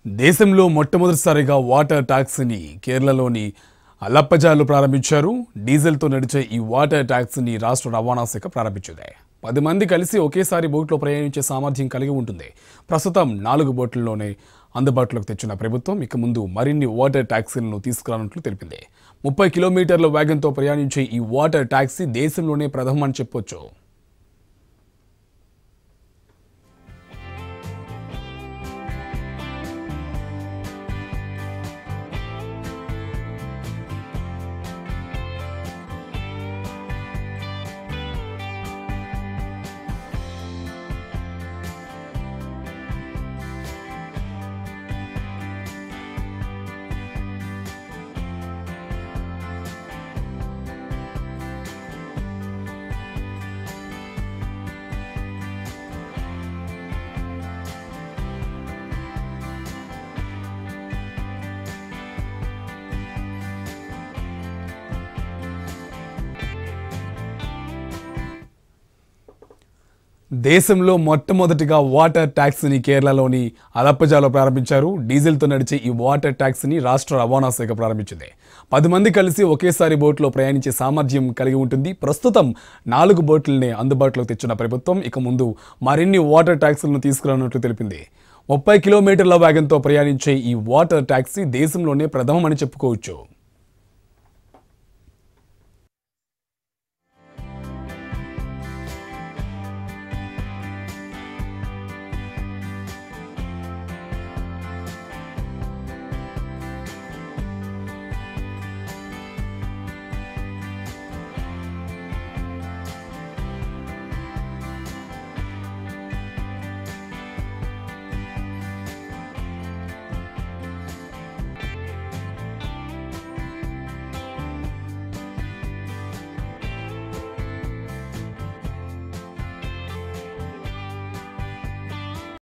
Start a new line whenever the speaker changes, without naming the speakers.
దేశంలో మొట్టమొదటిసారిగా వాటర్ ట్యాక్సీని కేరళలోని అలప్పజాలో ప్రారంభించారు డీజిల్తో నడిచే ఈ వాటర్ ట్యాక్సీని రాష్ట్ర రవాణా శాఖ ప్రారంభించింది పది మంది కలిసి ఒకేసారి బోట్లో ప్రయాణించే సామర్థ్యం కలిగి ఉంటుంది ప్రస్తుతం నాలుగు బోట్లలోనే అందుబాటులోకి తెచ్చిన ప్రభుత్వం ఇక ముందు మరిన్ని వాటర్ ట్యాక్సీలను తీసుకురానున్నట్లు తెలిపింది ముప్పై కిలోమీటర్ల వేగంతో ప్రయాణించే ఈ వాటర్ ట్యాక్సీ దేశంలోనే ప్రథమం అని చెప్పొచ్చు దేశంలో మొట్టమొదటిగా వాటర్ ట్యాక్సీని కేరళలోని అలప్పజాలో ప్రారంభించారు డీజిల్తో నడిచే ఈ వాటర్ ట్యాక్సీని రాష్ట్ర రవాణా శాఖ ప్రారంభించింది పది మంది కలిసి ఒకేసారి బోట్లో ప్రయాణించే సామర్థ్యం కలిగి ఉంటుంది ప్రస్తుతం నాలుగు బోట్లనే అందుబాటులోకి తెచ్చిన ప్రభుత్వం ఇక ముందు మరిన్ని వాటర్ ట్యాక్సీలను తీసుకురానున్నట్లు తెలిపింది ముప్పై కిలోమీటర్ల వేగంతో ప్రయాణించే ఈ వాటర్ ట్యాక్సీ దేశంలోనే ప్రథమమని చెప్పుకోవచ్చు